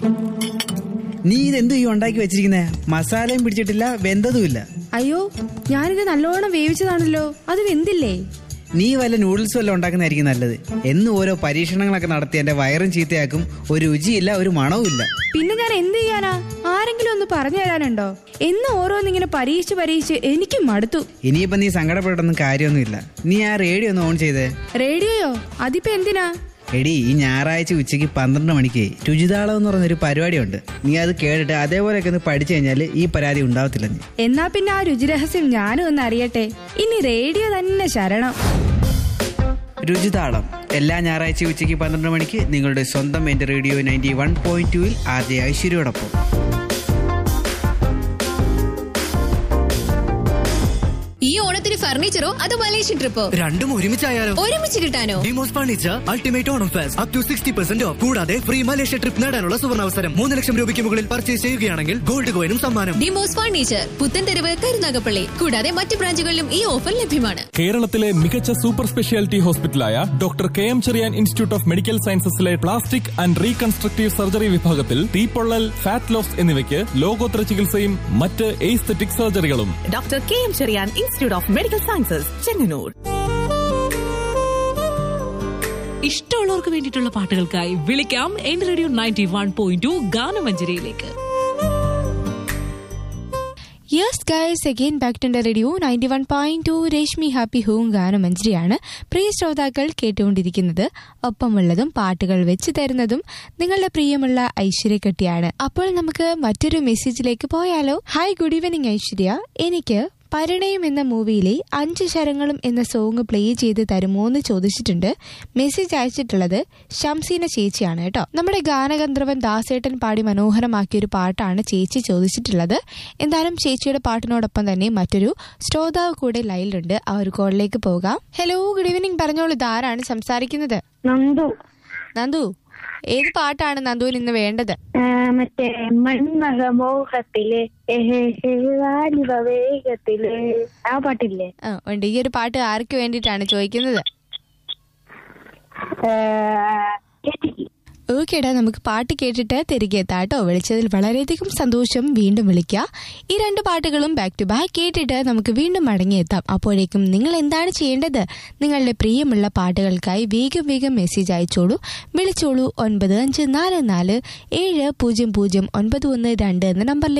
നീ ഇതെന്തു ഈ ഉണ്ടാക്കി വെച്ചിരിക്കുന്നേ മസാലയും പിടിച്ചിട്ടില്ല വെന്തതുമില്ല അയ്യോ ഞാനിത് നല്ലോണം വേവിച്ചതാണല്ലോ അത് വെന്തില്ലേ നീ വല്ല നൂഡിൽസ് വല്ലതും ഉണ്ടാക്കുന്നതായിരിക്കും നല്ലത് എന്നും ഓരോ പരീക്ഷണങ്ങളൊക്കെ നടത്തി എന്റെ വയറും ചീത്തയാക്കും ഒരു രുചിയില്ല ഒരു മണവും ഇല്ല പിന്നെ ഞാൻ എന്ത് ചെയ്യാനാ ആരെങ്കിലും ഒന്ന് പറഞ്ഞു തരാനുണ്ടോ എന്ന് ഓരോന്നിങ്ങനെ പരീക്ഷിച്ച് പരീക്ഷിച്ച് എനിക്ക് മടുത്തു ഇനിയിപ്പോ നീ സങ്കടപ്പെട്ടൊന്നും കാര്യമൊന്നുമില്ല നീ ആ റേഡിയോ ഒന്ന് ഓൺ ചെയ്തേ റേഡിയോയോ അതിപ്പോ എന്തിനാ എടി ഈ ഞായറാഴ്ച ഉച്ചയ്ക്ക് പന്ത്രണ്ട് മണിക്ക് രുചിതാളം എന്ന് പറഞ്ഞൊരു പരിപാടിയുണ്ട് നീ അത് കേട്ടിട്ട് അതേപോലെയൊക്കെ ഒന്ന് പഠിച്ചു കഴിഞ്ഞാൽ ഈ പരാതി ഉണ്ടാവത്തില്ല നീ എന്നാ പിന്നെ ആ രുചിരഹസ്യം ഞാനും ഒന്ന് അറിയട്ടെ ഇനി റേഡിയോ തന്നെ ശരണം രുചിതാളം എല്ലാ ഞായറാഴ്ച ഉച്ചയ്ക്ക് പന്ത്രണ്ട് മണിക്ക് നിങ്ങളുടെ സ്വന്തം എൻ്റെ റേഡിയോ നയൻറ്റി വൺ പോയിന്റ് ടുവിൽ ആദ്യ ഐശ്വര്യയോടൊപ്പം ഈ ഓണത്തിന് ഫർണിച്ചറോ അതോ മലേഷ്യൻ ട്രിപ്പോ രണ്ടും ഒരുമിച്ചായാലോ ഒരുമിച്ച് കിട്ടാനോ Demos furniture ultimate Onam fest up to sixty percent off കൂടാതെ ഫ്രീ മലേഷ്യ ട്രിപ്പ് നേടാനുള്ള സുവർണാവസരം മൂന്ന് ലക്ഷം രൂപയ്ക്ക് മുകളിൽ പർച്ചേസ് ചെയ്യുകയാണെങ്കിൽ ഗോൾഡ് കോയിനും സമ്മാനം ഡിമോസ് ഫർണിച്ചർ പുത്തൻതെരുവ് കരുനാഗപ്പള്ളി കൂടാതെ മറ്റ് ബ്രാഞ്ചുകളിലും ഈ ഓഫർ ലഭ്യമാണ് കേരളത്തിലെ മികച്ച സൂപ്പർ സ്പെഷ്യാലിറ്റി ഹോസ്പിറ്റലായ doctor K M Cherian institute of medical സയൻസസിലെ പ്ലാസ്റ്റിക് ആൻഡ് റീകൺസ്ട്രക്റ്റീവ് സർജറി വിഭാഗത്തിൽ തീപ്പൊള്ളൽ ഫാറ്റ് ലോസ് എന്നിവയ്ക്ക് ലോകോത്തര ചികിത്സയും മറ്റ് എയ്സ്തെറ്റിക് സർജറികളും doctor K M Cherian institute of medical sciences Chengannur ഇഷ്ടമുള്ളവർക്ക് വേണ്ടിയിട്ടുള്ള പാട്ടുകൾക്കായി വിളിക്കാം എൻ radio ninety one point two ഗാനമഞ്ജരിയിലേക്ക് yes guys again back to radio ninety one point two Reshmi happy home ഗാനമഞ്ജരിയാണ് പ്രിയ ശ്രോതാക്കൾ കേട്ടുകൊണ്ടിരിക്കുന്നത് ഒപ്പമുള്ളതും പാട്ടുകൾ വെച്ച് തരുന്നതും നിങ്ങളുടെ പ്രിയമുള്ള ഐശ്വര്യക്കെട്ടിയാണ് അപ്പോൾ നമുക്ക് മറ്റൊരു മെസ്സേജിലേക്ക് പോയാലോ ഹായ് ഗുഡ് ഈവനിങ് ഐശ്വര്യ എനിക്ക് പരിണയം എന്ന മൂവിയിലെ അഞ്ച് ശരങ്ങളും എന്ന സോങ് പ്ലേ ചെയ്ത് തരുമോ എന്ന് ചോദിച്ചിട്ടുണ്ട് മെസ്സേജ് അയച്ചിട്ടുള്ളത് ഷംസീന ചേച്ചിയാണ് കേട്ടോ നമ്മുടെ ഗാനഗന്ധർവൻ ദാസേട്ടൻ പാടി മനോഹരമാക്കിയ ഒരു പാട്ടാണ് ചേച്ചി ചോദിച്ചിട്ടുള്ളത് എന്തായാലും ചേച്ചിയുടെ പാട്ടിനോടൊപ്പം തന്നെ മറ്റൊരു ശ്രോതാവ് കൂടെ ലൈനിലുണ്ട് ആ ഒരു കോളിലേക്ക് പോകാം ഹലോ ഗുഡ് ഈവനിങ് പറഞ്ഞോളൂ ഇതാരാണ് സംസാരിക്കുന്നത് നന്ദു നന്ദു ഏത് പാട്ടാണ് നന്ദുവിന് ഇന്ന് വേണ്ടത് ആ, മറ്റേ മൺമഹമോഹത്തിലെ വാലിവ വേഗത്തിലെ ആ പാട്ടില്ലേ ആ ഉണ്ട് ഈ ഒരു പാട്ട് ആർക്ക് വേണ്ടിയിട്ടാണ് ചോദിക്കുന്നത് ആ, ചേച്ചിക്ക് ഓക്കേടാ നമുക്ക് പാട്ട് കേട്ടിട്ട് തിരികെ എത്താം കേട്ടോ വിളിച്ചതിൽ വളരെയധികം സന്തോഷം വീണ്ടും വിളിക്കുക ഈ രണ്ട് പാട്ടുകളും ബാക്ക് ടു ബാക്ക് കേട്ടിട്ട് നമുക്ക് വീണ്ടും മടങ്ങിയെത്താം അപ്പോഴേക്കും നിങ്ങൾ എന്താണ് ചെയ്യേണ്ടത് നിങ്ങളുടെ പ്രിയമുള്ള പാട്ടുകൾക്കായി വേഗം വേഗം മെസ്സേജ് അയച്ചോളൂ വിളിച്ചോളൂ ഒൻപത് അഞ്ച് നാല് നാല് ഏഴ് പൂജ്യം പൂജ്യം ഒൻപത് ഒന്ന് രണ്ട് എന്ന നമ്പറിലേക്ക്